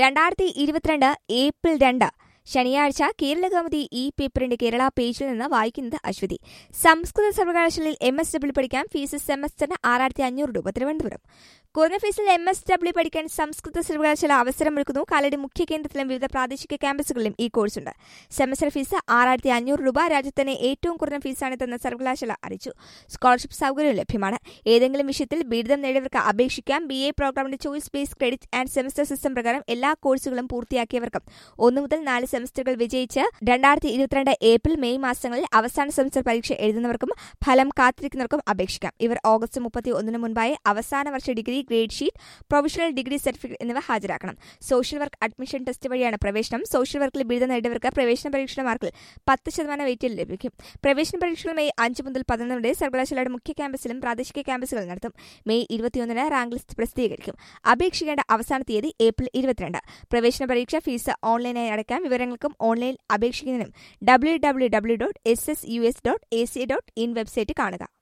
രണ്ടായിരത്തി ഇരുപത്തിരണ്ട് ഏപ്രിൽ രണ്ട് ശനിയാഴ്ച കേരള കൗമുദി ഈ പേപ്പറിന്റെ കേരള പേജിൽ നിന്ന് വായിക്കുന്നത് അശ്വതി സംസ്കൃത സർവകലാശാലയിൽ എം എസ് ഡബ്ല്യു പഠിക്കാൻ ഫീസ് സെമസ്റ്ററിന് ആറായിരത്തി അഞ്ഞൂറ് രൂപ തിരുവനന്തപുരം കുറഞ്ഞ ഫീസിൽ എം എസ് ഡബ്ല്യു പഠിക്കാൻ സംസ്കൃത സർവകലാശാല അവസരമൊരുക്കുന്നു കാലടി മുഖ്യ കേന്ദ്രത്തിലും വിവിധ പ്രാദേശിക ക്യാമ്പസുകളിലും ഈ കോഴ്സുണ്ട് സെമസ്റ്റർ ഫീസ് ആറായിരത്തി അഞ്ഞൂറ് രൂപ രാജ്യത്തിന് ഏറ്റവും കുറഞ്ഞ ഫീസാണിതെന്ന് സർവകലാശാല അറിയിച്ചു സ്കോളർഷിപ്പ് സൗകര്യം ലഭ്യമാണ് ഏതെങ്കിലും വിഷയത്തിൽ ബിരുദം നേടിയവർക്ക് അപേക്ഷിക്കാം ബി എ പ്രോഗ്രാമിന്റെ choice based credit and semester system പ്രകാരം എല്ലാ കോഴ്സുകളും പൂർത്തിയാക്കിയവർക്കും ഒന്ന് മുതൽ നാല് സെമസ്റ്ററുകൾ വിജയിച്ച് രണ്ടായിരത്തി ഇരുപത്തിരണ്ട് ഏപ്രിൽ മെയ് മാസങ്ങളിൽ അവസാന സെമസ്റ്റർ പരീക്ഷ എഴുതുന്നവർക്കും ഫലം കാത്തിരിക്കുന്നവർക്കും അപേക്ഷിക്കാം ഇവർ ഓഗസ്റ്റ് മുപ്പത്തി ഒന്നിന് മുൻപായി അവസാന വർഷ degree grade sheet professional degree certificate എന്നിവ ഹാജരാക്കണം സോഷ്യൽ വർക്ക് അഡ്മിഷൻ ടെസ്റ്റ് വഴിയാണ് പ്രവേശനം സോഷ്യൽ വർക്കിൽ ബിരുദം നേടിയവർക്ക് പ്രവേശന പരീക്ഷയുടെ മാർക്കിൽ പത്ത് ശതമാനം വെയിറ്റിൽ ലഭിക്കും പ്രവേശന പരീക്ഷകൾ മെയ് അഞ്ച് മുതൽ പതിനൊന്ന് വരെ സർവകലാശാലയുടെ മുഖ്യ ക്യാമ്പസിലും പ്രാദേശിക ക്യാമ്പസുകൾ നടത്തും മെയ് ഇരുപത്തിയൊന്നിന് റാങ്ക് ലിസ്റ്റ് പ്രസിദ്ധീകരിക്കും അപേക്ഷിക്കേണ്ട അവസാന തീയതി ഏപ്രിൽ ഇരുപത്തിരണ്ട് പ്രവേശന പരീക്ഷ ഫീസ് ഓൺലൈനായി അടയ്ക്കാം വിവരങ്ങൾക്കും ഓൺലൈൻ അപേക്ഷിക്കുന്നതിനും W W W dot S S U S dot A C dot in website കാണുക